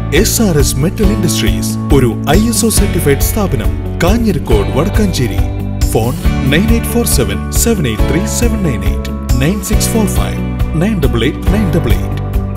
S R S metal industries ഒരു I S O certified സ്ഥാപനം Kanjirakode Vadakkanchery phone nine eight four seven seven eight three seven nine eight nine six four five nine double eight nine double eight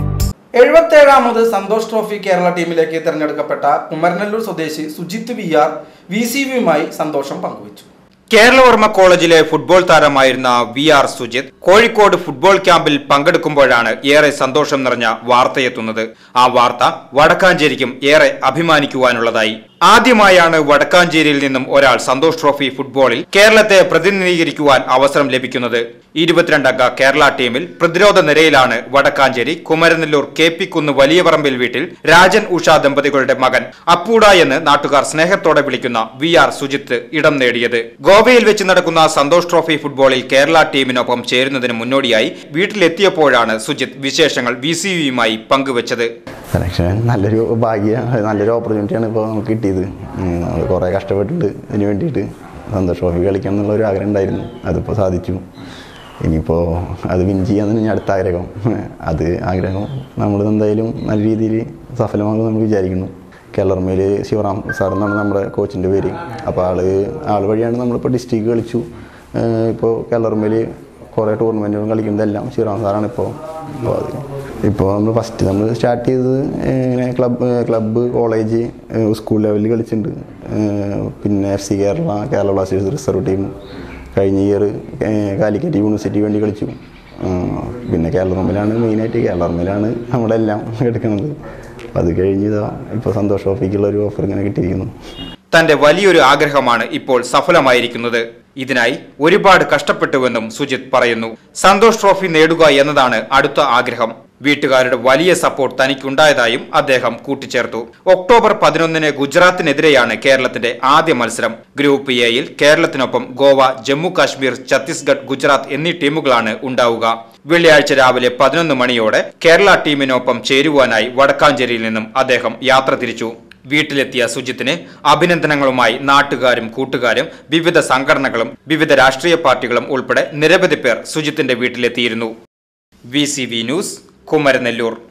എഴുപത്തേഴാമത് Santosh trophy Kerala ടീമിലേക്ക് തിരഞ്ഞെടുക്കപ്പെട്ട കുമരനെല്ലൂർ സ്വദേശി Sujith V R V C വിയുമായി സന്തോഷം പങ്കുവച്ചു കേരളവർമ്മ കോളേജിലെ ഫുട്ബോൾ താരമായിരുന്ന V R Sujith Kozhikode football ക്യാമ്പിൽ പങ്കെടുക്കുമ്പോഴാണ് ഏറെ സന്തോഷം നിറഞ്ഞ വാർത്തയെത്തുന്നത് ആ വാർത്ത വടക്കാഞ്ചേരിക്കും ഏറെ അഭിമാനിക്കുവാനുള്ളതായി ആദ്യമായാണ് വടക്കാഞ്ചേരിയിൽ നിന്നും ഒരാൾ സന്തോഷ് ട്രോഫി ഫുട്ബോളിൽ കേരളത്തെ പ്രതിനിധീകരിക്കുവാൻ അവസരം ലഭിക്കുന്നത് ഇരുപത്തിരണ്ടംഗ കേരള ടീമിൽ പ്രതിരോധ നിരയിലാണ് വടക്കാഞ്ചേരി കുമരനെല്ലൂർ കെ പി കുന്ന് വലിയ പറമ്പിൽ വീട്ടിൽ രാജൻ ഉഷ ദമ്പതികളുടെ മകൻ അപ്പൂട എന്ന് നാട്ടുകാർ സ്നേഹത്തോടെ വിളിക്കുന്ന വി ആർ സുജിത്ത് ഇടം നേടിയത് ഗോവയിൽ വെച്ച് നടക്കുന്ന സന്തോഷ് ട്രോഫി ഫുട്ബോളിൽ കേരള ടീമിനൊപ്പം ചേരുന്നതിന് മുന്നോടിയായി വീട്ടിലെത്തിയപ്പോഴാണ് സുജിത്ത് വിശേഷങ്ങൾ വി സി വിയുമായി പങ്കുവച്ചത് സെലക്ഷൻ നല്ലൊരു ഭാഗ്യം നല്ലൊരു ഓപ്പർച്യൂണിറ്റിയാണ് ഇപ്പോൾ നമുക്ക് കിട്ടിയത് നമ്മൾ കുറേ കഷ്ടപ്പെട്ടിട്ട് ഇതിന് വേണ്ടിയിട്ട് സന്തോഷ് ട്രോഫി കളിക്കണം എന്നുള്ള ഒരു ആഗ്രഹം ഉണ്ടായിരുന്നു അതിപ്പോൾ സാധിച്ചു ഇനിയിപ്പോൾ അത് വിൻ ചെയ്യാമെന്ന് ഞാൻ അടുത്ത ആഗ്രഹം അത് ആഗ്രഹം നമ്മൾ എന്തായാലും നല്ല രീതിയിൽ സഫലമാകും നമ്മൾ വിചാരിക്കുന്നു കേരളർമയിൽ ശിവറാം സാർ എന്നാണ് നമ്മുടെ കോച്ചിൻ്റെ പേര് അപ്പോൾ ആൾ ആൾ വഴിയാണ് നമ്മളിപ്പോൾ ഡിസ്ട്രിക്ട് കളിച്ചു ഇപ്പോൾ കേരളർമയിൽ കുറേ ടൂർണമെൻറ്റുകളും കളിക്കുന്നതെല്ലാം ശിവറാം സാറാണ് ഇപ്പോൾ അപ്പോൾ അത് ഇപ്പോൾ നമ്മൾ ഫസ്റ്റ് നമ്മൾ സ്റ്റാർട്ട് ചെയ്തത് ഇങ്ങനെ ക്ലബ്ബ് ക്ലബ്ബ് കോളേജ് സ്കൂൾ ലെവലിൽ കളിച്ചിട്ടുണ്ട് ഏഹ് പിന്നെ F C Kerala Kerala blasters reserve team കഴിഞ്ഞ ഇയർ കാലിക്കറ്റ് യൂണിവേഴ്സിറ്റി വേണ്ടി കളിച്ചു ഏഹ് പിന്നെ കേരള റൂമിലാണ് മെയിനായിട്ട് കേരള റൂമിലാണ് നമ്മളെല്ലാം എടുക്കുന്നത് അത് കഴിഞ്ഞ് ഇതാ ഇപ്പോൾ സന്തോഷ് ട്രോഫിക്കുള്ള ഒരു ഓഫർ ഇങ്ങനെ കിട്ടിയിരിക്കുന്നു തന്റെ വലിയൊരു ആഗ്രഹമാണ് ഇപ്പോൾ സഫലമായിരിക്കുന്നത് ഇതിനായി ഒരുപാട് കഷ്ടപ്പെട്ടുവെന്നും സുജിത് പറയുന്നു സന്തോഷ് ട്രോഫി നേടുക എന്നതാണ് അടുത്ത ആഗ്രഹം വീട്ടുകാരുടെ വലിയ സപ്പോർട്ട് തനിക്കുണ്ടായതായും അദ്ദേഹം കൂട്ടിച്ചേർത്തു ഒക്ടോബർ പതിനൊന്നിന് ഗുജറാത്തിനെതിരെയാണ് കേരളത്തിന്റെ ആദ്യ മത്സരം ഗ്രൂപ്പ് എയിൽ കേരളത്തിനൊപ്പം ഗോവ ജമ്മു കാശ്മീർ ഛത്തീസ്ഗഡ് ഗുജറാത്ത് എന്നീ ടീമുകളാണ് ഉണ്ടാവുക വെള്ളിയാഴ്ച രാവിലെ പതിനൊന്ന് മണിയോടെ കേരള ടീമിനൊപ്പം ചേരുവാനായി വടക്കാഞ്ചേരിയിൽ നിന്നും അദ്ദേഹം യാത്ര തിരിച്ചു വീട്ടിലെത്തിയ സുജിത്തിന് അഭിനന്ദനങ്ങളുമായി നാട്ടുകാരും കൂട്ടുകാരും വിവിധ സംഘടനകളും വിവിധ രാഷ്ട്രീയ പാർട്ടികളും ഉൾപ്പെടെ നിരവധി പേർ സുജിത്തിന്റെ വീട്ടിലെത്തിയിരുന്നു V C V news Kumaranellur